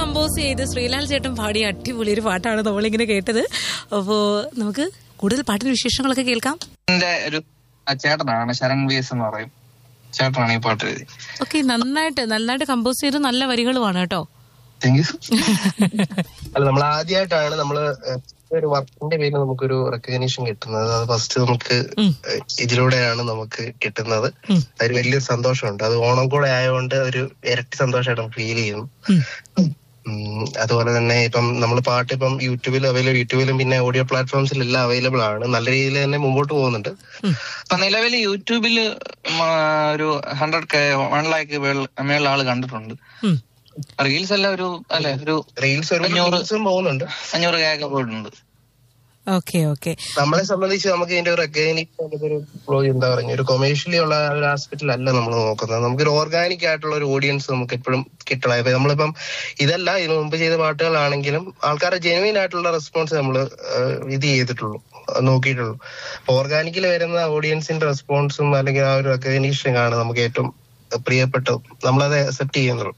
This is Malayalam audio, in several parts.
കമ്പോസ് ചെയ്ത് ശ്രീലാൽ ചേട്ടൻ പാടിയ അടിപൊളി ഒരു പാട്ടാണ് നമ്മളിങ്ങനെ കേട്ടത് അപ്പോ നമുക്ക് കൂടുതൽ പാട്ടിന്റെ വിശേഷങ്ങളൊക്കെ കേൾക്കാം എന്റെ ഒരു ചേട്ടനാണ് ശരൺ വി എസ് എന്ന് പറയും ചേട്ടനാണ് ഈ പാട്ട് എഴുതി ഓക്കെ നന്നായിട്ട് നന്നായിട്ട് കമ്പോസ് ചെയ്ത് നല്ല വരികളുമാണ് കേട്ടോ താങ്ക് യു അല്ല നമ്മൾ ആദ്യമായിട്ടാണ് നമ്മള് ഏഹ്, ഒരു വർക്കിന്റെ പേരിൽ നമുക്കൊരു റെക്കഗ്നീഷൻ കിട്ടുന്നത് അത് ഫസ്റ്റ് നമുക്ക് ഉം. ഏഹ്, ഇതിലൂടെയാണ് നമുക്ക് കിട്ടുന്നത് ഉം. അതിൽ വലിയൊരു സന്തോഷമുണ്ട് അത് ഓണം കൂടെ ആയതുകൊണ്ട് ഒരു ഇരട്ടി സന്തോഷമായിട്ട് ഫീൽ ചെയ്യുന്നു ഉം. ഉം, അതുപോലെ തന്നെ ഇപ്പം നമ്മൾ പാട്ട് ഇപ്പം യൂട്യൂബിൽ അവൈലബിൾ യൂട്യൂബിലും പിന്നെ ഓഡിയോ പ്ലാറ്റ്ഫോംസിലെല്ലാം അവൈലബിൾ ആണ് നല്ല രീതിയിൽ തന്നെ മുമ്പോട്ട് പോകുന്നുണ്ട് ഇപ്പൊ നിലവിൽ യൂട്യൂബില് മ, ഒരു ഹൺഡ്രഡ് കെ വൺ ലാക്ക് മേളിൽ ആള് കണ്ടിട്ടുണ്ട് ഉം. റീൽസ് എല്ലാം ഒരു അല്ലെ ഒരു റീൽസ് ഒരു അഞ്ഞൂറ്. റീൽസും പോകുന്നുണ്ട് അഞ്ഞൂറ് കെ ഒക്കെ പോയിട്ടുണ്ട് ഓക്കെ ഓക്കെ നമ്മളെ സംബന്ധിച്ച് നമുക്ക് ഇതിന്റെ ഒരു റെക്കഗ്നീഷൻ ഒരു എന്താ പറയുക ഒരു കൊമേഴ്ഷ്യലി ഉള്ള ഒരു ആസ്പെക്റ്റിലല്ല നമ്മൾ നോക്കുന്നത് നമുക്കൊരു ഓർഗാനിക് ആയിട്ടുള്ള ഒരു ഓഡിയൻസ് നമുക്ക് എപ്പോഴും കിട്ടണം ഇപ്പൊ നമ്മളിപ്പം ഇതല്ല ഇതിനു മുമ്പ് ചെയ്ത പാട്ടുകളാണെങ്കിലും ആൾക്കാരുടെ ജെനുവിൻ ആയിട്ടുള്ള റെസ്പോൺസ് നമ്മൾ ഇത് ചെയ്തിട്ടുള്ളൂ അഹ് നോക്കിയിട്ടുള്ളൂ ഓർഗാനിക്കിൽ വരുന്ന ഓഡിയൻസിന്റെ റെസ്പോൺസും അല്ലെങ്കിൽ ആ ഒരു റെക്കഗ്നീഷൻ ആണ് നമുക്ക് ഏറ്റവും പ്രിയപ്പെട്ടതും നമ്മളത് അക്സെപ്റ്റ് ചെയ്യുന്നുള്ളൂ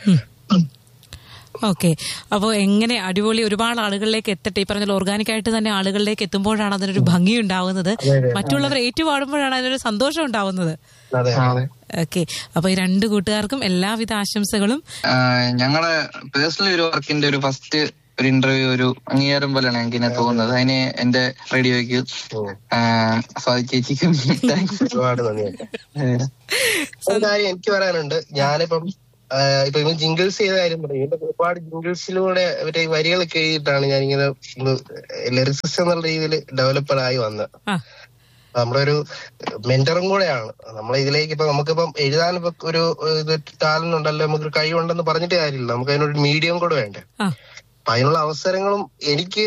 ഓക്കെ അപ്പോൾ എങ്ങനെ അടിപൊളി ഒരുപാട് ആളുകളിലേക്ക് എത്തട്ടെ ഈ പറഞ്ഞ ഓർഗാനിക് ആയിട്ട് തന്നെ ആളുകളിലേക്ക് എത്തുമ്പോഴാണ് അതിനൊരു ഭംഗി ഉണ്ടാവുന്നത് മറ്റുള്ളവർ ഏറ്റുപാടുമ്പോഴാണ് അതിനൊരു സന്തോഷം ഉണ്ടാവുന്നത് അതെ അതെ ഓക്കെ അപ്പൊ ഈ രണ്ട് കൂട്ടുകാർക്കും എല്ലാവിധ ആശംസകളും ഞങ്ങളെ പേഴ്സണലി ഒരു വർക്കിന്റെ ഒരു ഫസ്റ്റ് ഒരു ഇന്റർവ്യൂ ഒരു അംഗീകാരം പോലെയാണ് എനിക്ക് ഇതിനെ തോന്നുന്നത് അതിന് എന്റെ റേഡിയോയ്ക്ക് ഉം. സ്വാതി ചേച്ചിക്കും താങ്ക്സ് ഒരുപാട് നന്ദിയുണ്ട് ഒരു കാര്യം എനിക്ക് പറയാനുണ്ട് ഞാനിപ്പം ആ, ഇപ്പൊ ഇവൻ ജിംഗിൾസ് ചെയ്ത കാര്യം പറയും ഇതിന്റെ ഒരുപാട് ജിംഗിൾസിലൂടെ മറ്റേ വരികളൊക്കെ എഴുതിയിട്ടാണ് ഞാനിങ്ങനെ ലിറിസിസ്റ്റ് എന്നുള്ള രീതിയിൽ ഡെവലപ്പഡ് ആയി വന്നത് ആ നമ്മുടെ ഒരു മെന്ററും കൂടെയാണ് നമ്മളെ ഇതിലേക്ക് ഇപ്പൊ നമുക്കിപ്പം എഴുതാൻ ഇപ്പൊ ഒരു ഇത് ടാലന്റ് ഉണ്ടല്ലോ നമുക്ക് കഴിവുണ്ടെന്ന് പറഞ്ഞിട്ട് കാര്യമില്ല നമുക്ക് അതിനൊരു മീഡിയം കൂടെ വേണ്ടേ ആ അപ്പൊ അതിനുള്ള അവസരങ്ങളും എനിക്ക്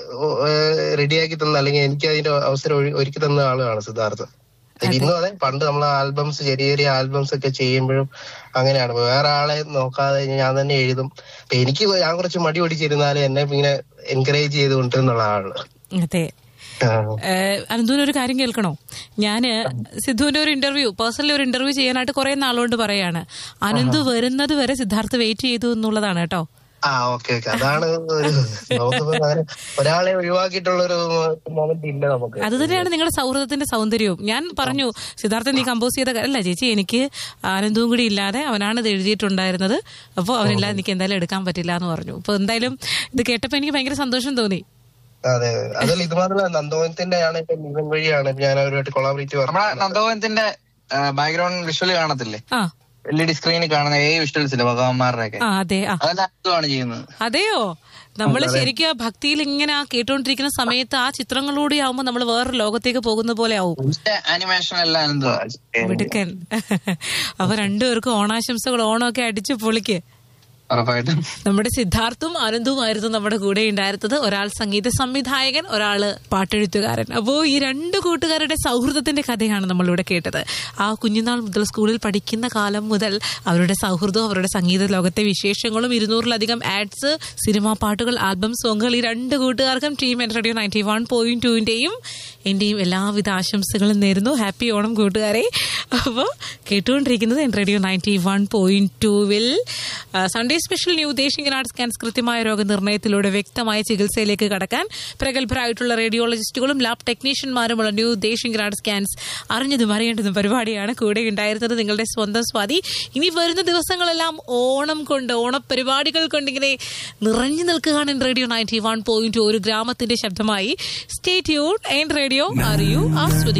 റെഡിയാക്കി തന്ന അല്ലെങ്കിൽ എനിക്ക് അതിന്റെ അവസരം ഒരു- ഒരുക്കി തന്ന ആളാണ് സിദ്ധാർത്ഥ ഇന്നും അതെ പണ്ട് നമ്മൾ ആൽബംസ് ചെറിയ ചെറിയ ആൽബംസ് ഒക്കെ ചെയ്യുമ്പോഴും അങ്ങനെയാണ് ഇപ്പൊ വേറെ ആളെ നോക്കാതെ ഞാൻ തന്നെ എഴുതും ഇപ്പൊ എനിക്ക് ഞാൻ കുറച്ച് മടി പിടിച്ചിരുന്നാലും എന്നെ ഇങ്ങനെ എൻകറേജ് ചെയ്തുകൊണ്ട് എന്നുള്ള ആള് അതെ ആ. അനന്തുവിന് ഒരു കാര്യം കേൾക്കണോ ഞാന് സിദ്ധുവിന്റെ ഒരു ഇന്റർവ്യൂ പേഴ്സണലി ഒരു ഇന്റർവ്യൂ ചെയ്യാനായിട്ട് കുറെ നാളുകൊണ്ട് പറയാണ് അനന്തു വരുന്നത് വരെ സിദ്ധാർത്ഥ് വെയിറ്റ് ചെയ്തു എന്നുള്ളതാണ് കേട്ടോ ആ ഓക്കെ ഓക്കെ അതാണ് ഒരു നമുക്കിപ്പോ അങ്ങനെ ഒരാളെ ഒഴിവാക്കിയിട്ടുള്ള ഒരു മൊമെന്റ് ഇല്ല നമുക്ക് അത് തന്നെയാണ് നിങ്ങളുടെ സൗഹൃദത്തിന്റെ സൗന്ദര്യവും ഞാൻ പറഞ്ഞു സിദ്ധാർത്ഥൻ നീ കമ്പോസ് ചെയ്ത കാര്യം- അല്ല ചേച്ചി എനിക്ക് ആനന്ദവും കൂടി ഇല്ലാതെ അവനാണ് ഇത് എഴുതിയിട്ടുണ്ടായിരുന്നത് അപ്പോൾ അവനില്ലാതെ എനിക്ക് എന്തായാലും എടുക്കാൻ പറ്റില്ല എന്ന് പറഞ്ഞു അപ്പൊ എന്തായാലും ഇത് കേട്ടപ്പോ എനിക്ക് ഭയങ്കര സന്തോഷം തോന്നി അതെ അതെ അതിൽ ഇത് മാത്രമല്ല നന്ദോവനത്തിന്റെ ആണ് ഇപ്പൊ ഇവൻ വഴിയാണ് ഇപ്പൊ ഞാൻ അവരുമായിട്ട് കൊളാബറേറ്റ് നമ്മളെ നന്ദോവനത്തിന്റെ ബാക്ക്ഗ്രൗണ്ട് വിഷ്വൽ കാണത്തില്ലേ ആ എൽ ഇ ഡി സ്ക്രീനിൽ കാണുന്ന ഏ വിഷ്വൽസ് ഇല്ലേ ഭഗവാന്മാരുടെ ഒക്കെ ആ അതെ ആ അതെല്ലാം ആണ് ചെയ്യുന്നത് അതെയോ നമ്മൾ ശരിക്കും ആ ഭക്തിയിൽ ഇങ്ങനെ ആ കേട്ടോണ്ടിരിക്കുന്ന സമയത്ത് ആ ചിത്രങ്ങളൂടെ ആവുമ്പോ നമ്മൾ വേറൊരു ലോകത്തേക്ക് പോകുന്ന പോലെ ആവും ആനിമേഷൻ എല്ലാം എന്തുവാ മിടുക്കൻ അപ്പൊ രണ്ടുപേർക്കും ഓണാശംസകൾ ഓണമൊക്കെ അടിച്ചു പൊളിക്ക് ഉറപ്പായിട്ടും നമ്മുടെ സിദ്ധാർത്ഥും ആനന്ദുമായിരുന്നു നമ്മുടെ കൂടെ ഉണ്ടായിരുന്നത് ഒരാൾ സംഗീത സംവിധായകൻ ഒരാള് പാട്ടെഴുത്തുകാരൻ അപ്പോ ഈ രണ്ട് കൂട്ടുകാരുടെ സൗഹൃദത്തിന്റെ കഥയാണ് നമ്മളിവിടെ കേട്ടത് ആ കുഞ്ഞുനാൾ മുതൽ സ്കൂളിൽ പഠിക്കുന്ന കാലം മുതൽ അവരുടെ സൗഹൃദവും അവരുടെ സംഗീത ലോകത്തെ വിശേഷങ്ങളും ഇരുന്നൂറിലധികം ആഡ്സ് സിനിമാ പാട്ടുകൾ ആൽബം സോങ്ങുകൾ ഈ രണ്ട് കൂട്ടുകാർക്കും team N radio ninety one point ടുവിന്റെയും എന്റെയും എല്ലാവിധ ആശംസകളും നേരുന്നു ഹാപ്പി ഓണം കൂട്ടുകാരെ അപ്പോൾ കേട്ടുകൊണ്ടിരിക്കുന്നത് N radio ninety one point ടൂവിൽ Sunday special new Deshing arts scans കൃത്യമായ രോഗനിർണയത്തിലൂടെ വ്യക്തമായ ചികിത്സയിലേക്ക് കടക്കാൻ പ്രഗത്ഭരായിട്ടുള്ള റേഡിയോളജിസ്റ്റുകളും ലാബ് ടെക്നീഷ്യന്മാരുമുള്ള ന്യൂ ദേശിംഗ് ആർട്സ് സ്കാൻസ് അറിഞ്ഞതും അറിയേണ്ടതും പരിപാടിയാണ് കൂടെ ഉണ്ടായിരുന്നത് നിങ്ങളുടെ സ്വന്തം സ്വാതി ഇനി വരുന്ന ദിവസങ്ങളെല്ലാം ഓണം കൊണ്ട് ഓണപരിപാടികൾ കൊണ്ട് ഇങ്ങനെ നിറഞ്ഞു നിൽക്കുകയാണ് N radio ninety one point ഒരു ഗ്രാമത്തിന്റെ ശബ്ദമായി സ്റ്റേ ട്യൂൺ എൻ റേഡിയോ അറിയൂ ആസ്വദിക്കൂ